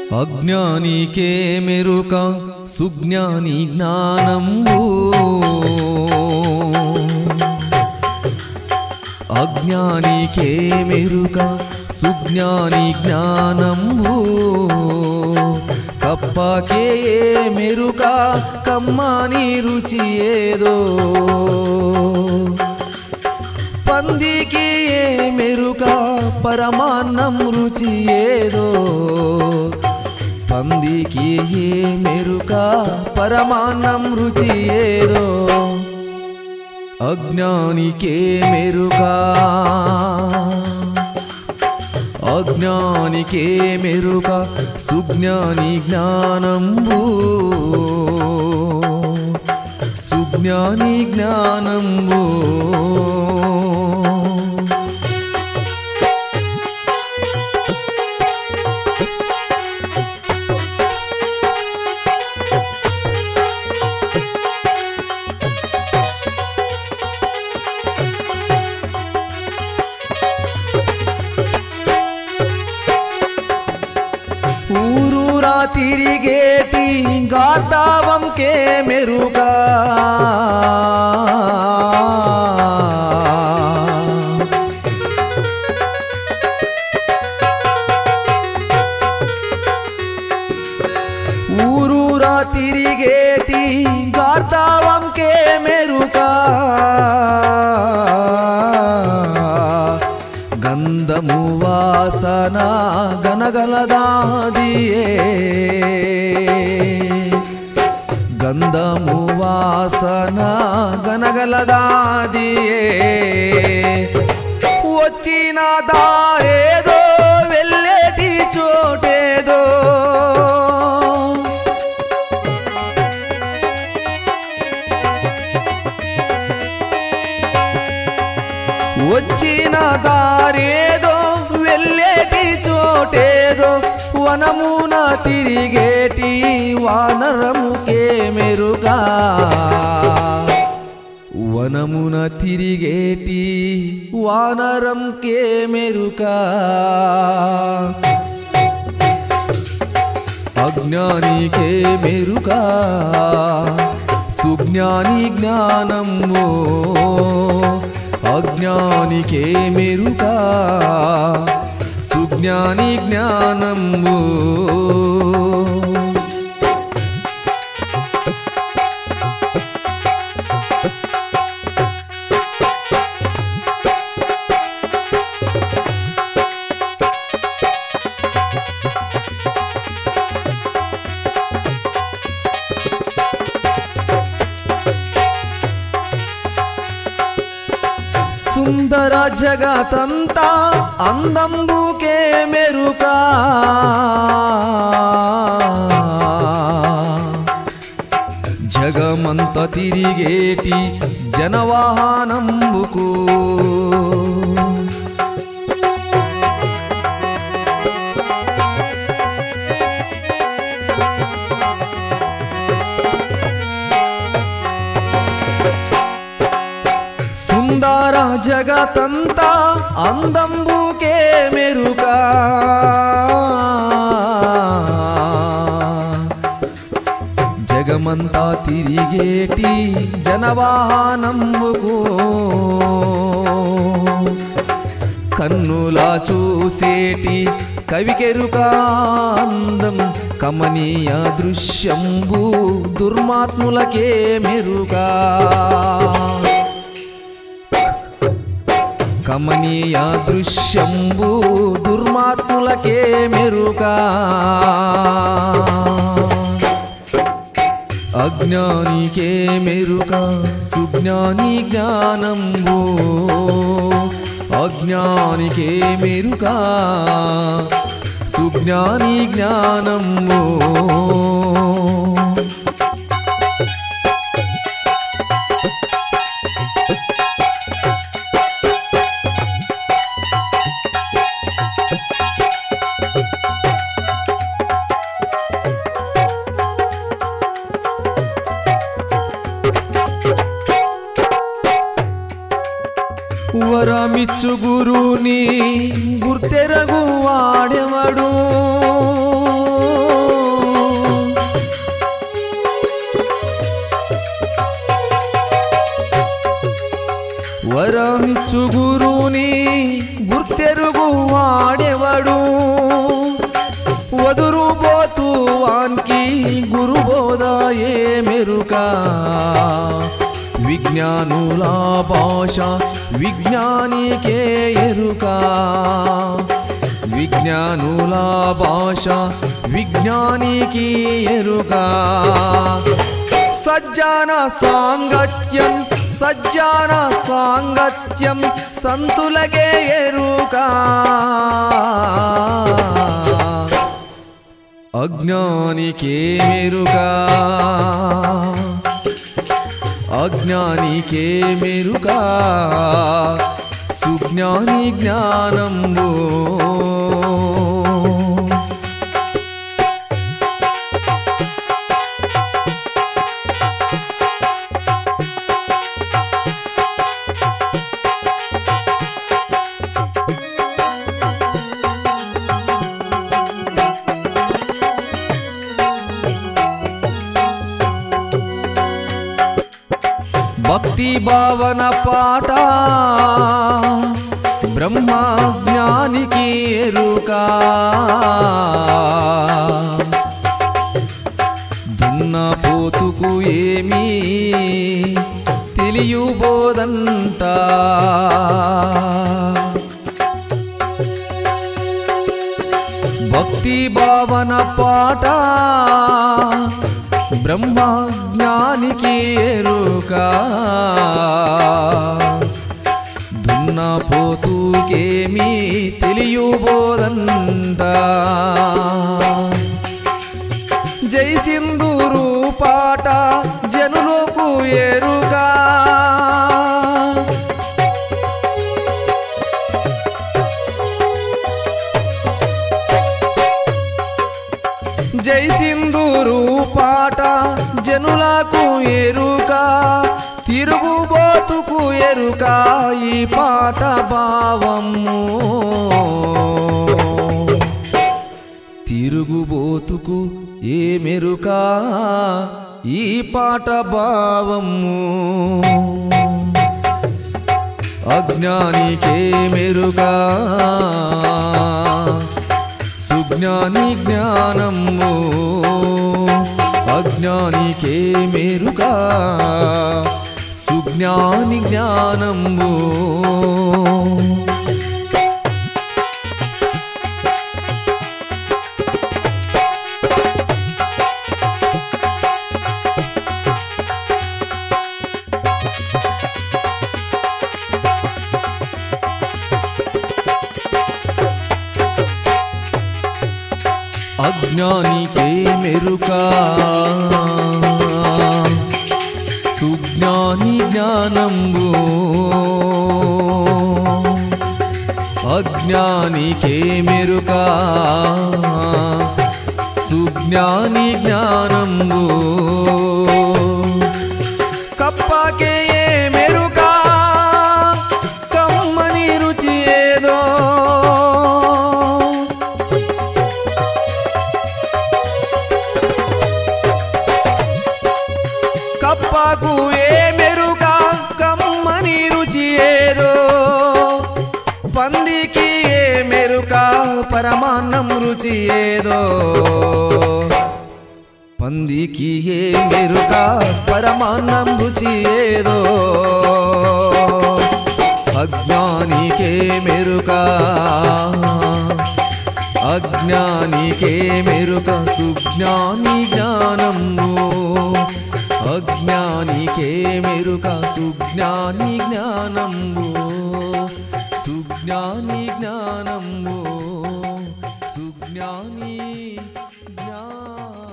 అజ్ఞానికే మెరుక సుజ్ఞాని జ్ఞానంబు అజ్ఞానికే మెరుక సుజ్ఞాని జ్ఞానంబు కప్పకే మెరుక కమ్మని రుచి ఏదో పందికి ఏ మెరుక పరమాన్నం రుచి ఏదో పందికి ఏ మెరుక పరమాన్నం రుచి ఏదో అజ్ఞానికే మెరుక అజ్ఞానికే మెరుక సుజ్ఞాని జ్ఞానంబు సుజ్ఞాని జ్ఞానంబు ఊరూరా తిరిగేటి గాతావంకే మెరుగా ఊరూరా తిరిగేటి గాతావంకే మెరుగా గంధము వాసన గనగలదాదియే గంధము వాసన గనగలదాదియే వచ్చిన దారేదో వెళ్ళేటి చోటేదో వచ్చిన దారేదో వెళ్ళేటి చోటేదో వనమున తిరిగేటి వానరముకే మెరుగా వనమున తిరిగేటి వానరంకే మెరుగా అజ్ఞానికే మెరుగా సుజ్ఞాని జ్ఞానము అజ్ఞానికే మెరుగా సుజ్ఞాని జ్ఞానము సుందర జగతంతా అందంబుకే మెరుకా జగమంత తిరిగేటి జనవాహనంబుకు సుందర జగతంతా అందంబుకే మెరుగా జగమంతా తిరిగేటి జనవాహనంబుకు కన్నులా చూసేటి కవికెరుకాందం కమనీయ దృశ్యంబు దుర్మాత్ములకే మెరుగా కమనీయ దృశ్యంబు దుర్మాత్ములకే మెరుగా అజ్ఞానికే మెరుగా సుజ్ఞాని జ్ఞానంబు అజ్ఞానికే మెరుగా సుజ్ఞాని జ్ఞానంబు వరమిచ్చు గురుని గుర్తెరగు వాడెవడు వరమిచ్చు గురుని గుర్తెరుగు వాడెవడు వదురుబోతు వాన్కి గురుబోధాయే మెరుక విజ్ఞానుల భాష విజ్ఞానికే ఎరుక విజ్ఞానుల భాష విజ్ఞానికి ఎరుక సజ్జాన సాంగత్యం సజ్జాన సాంగత్యం సంతులగే ఎరుక అజ్ఞానికే మెరుక అజ్ఞానికే మెరుక సుజ్ఞాని జ్ఞానంబు భక్తి భావన పాట బ్రహ్మ జ్ఞానికి ఎరుక దున్న పోతుకు ఏమీ తెలియబోదంట భక్తి భావన పాట బ్రహ్మ జ్ఞానికి ఎరుక దున్న పోతుకేమీ తెలియబోదంట జై సింధూరు పాట జనులకు ఎరుగా జై సింధూరు పాట జనులకు ఎరుక తిరుగుబోతుకు ఎరుక ఈ పాట భావము తిరుగుబోతుకు ఏ మెరుక ఈ పాట భావము అజ్ఞానికే మెరుక సుజ్ఞాని జ్ఞానము అజ్ఞానికే మెరుక సుజ్ఞాని జ్ఞానము అజ్ఞానికే మెరుక సుజ్ఞాని జ్ఞానంబు అజ్ఞానికే మెరుక సుజ్ఞాని జ్ఞానంబు కప్పకే ఏ మెరుక కమ్మని రుచి ఏదో కప్పకు ఏ మెరుక కమ్మని రుచి ఏదో పందికి ఏ మెరుక పరమాన్నం రుచి ఏదో పందికి ఏ మెరుక పరమాన్నం రుచి ఏదో అజ్ఞానికే మెరుక అజ్ఞానికే మెరుక సుజ్ఞాని జ్ఞానము అజ్ఞానికే మెరుక సుజ్ఞాని జ్ఞానము సుజ్ఞాని జ్ఞానము సుజ్ఞాని జ్ఞాన